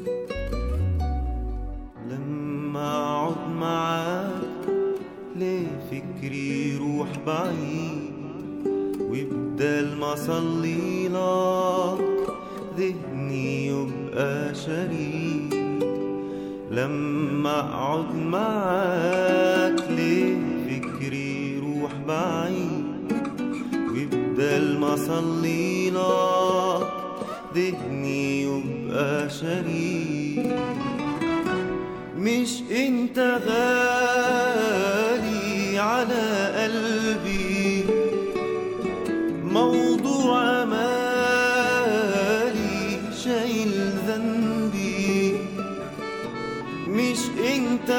لما اقعد معاك ليه فكري يروح بعيد وبدل ما اصلي لك ذهني يبقى شريك لما اقعد معاك ليه فكري يروح بعيد وبدل ما اصلي لك ذهني يبقى شريك مش انت غالي على قلبي موضوع مالي شايل ذنبي مش انت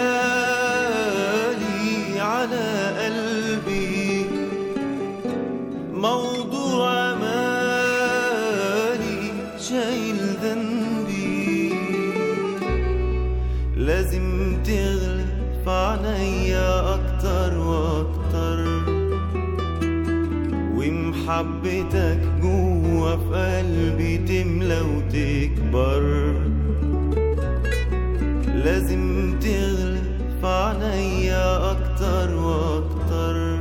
غالي على قلبي موضوع مالي شايل ذنبي لازم تغلب عنيا اكتر واكتر ومحبتك جوا في قلبي تملى وتكبر لازم تغلب عنيا اكتر واكتر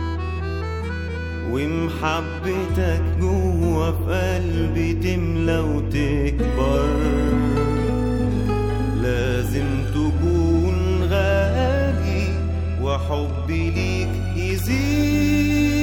ومحبتك جوا في قلبي تملى وتكبر لازم تكون غالي وحبي ليك يزيد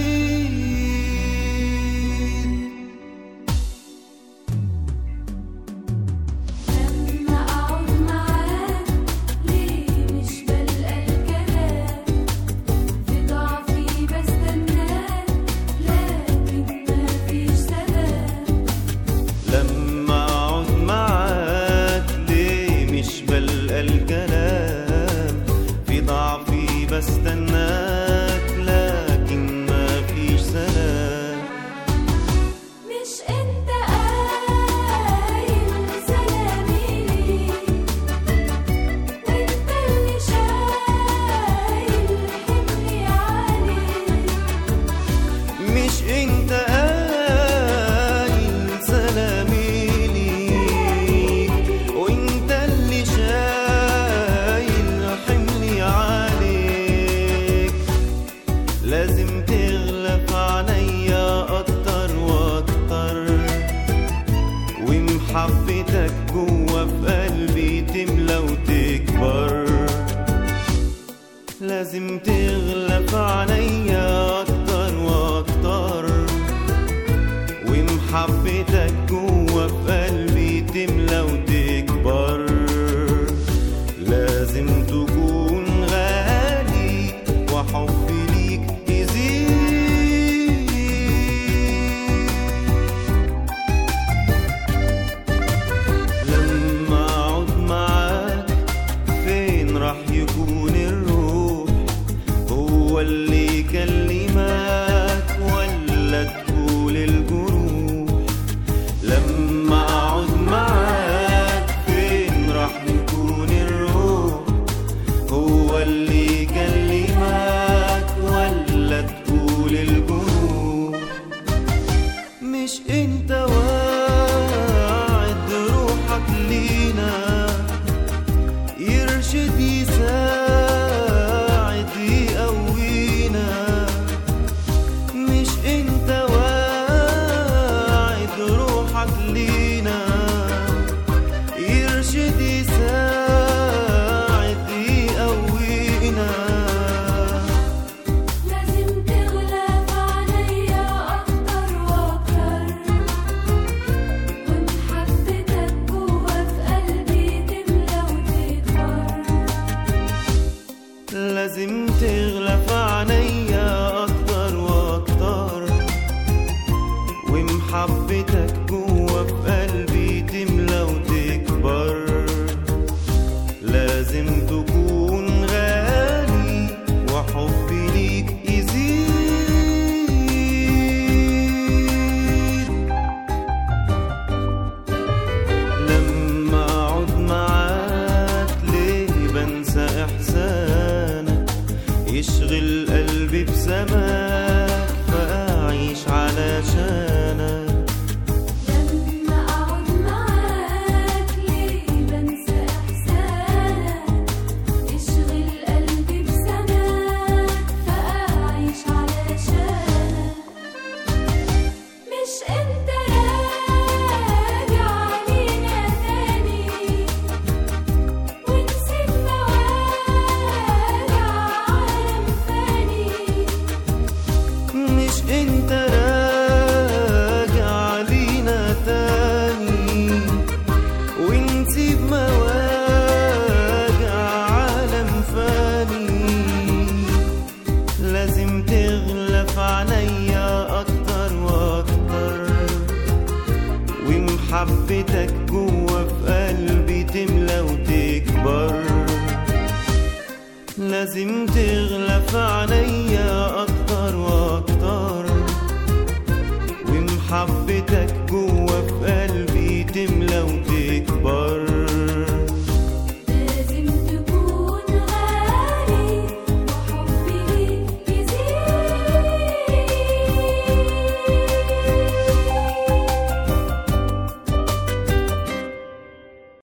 لما أقعد معاك ليه مش بلقى الكلام في ضعفي بستناك لكن مفيش سلام لما اقعد معاك ليه مش بلقى الكلام في ضعفي بستناك لكن ما فيش سلام مش انت قايل سلامي ليك وانت اللي شايل حملي عليك مش انت قايل سلامي ليك وانت اللي شايل حملي عليك لازم تغلب عليا اكتر واكتر ومحبتك جوا في قلبي تملى وتكبر لازم تغلب عليا اكتر واكتر ومحبتك جوا في قلبي تملى وتكبر لازم تكون غالي وحبي ليك يزيد لما اقعد معاك فين راح يكون الروح هو اللي كان ومحبتك جوا في قلبي تملى وتكبر لازم تغلى في عينيا اكتر واكتر ومحبتك جوا في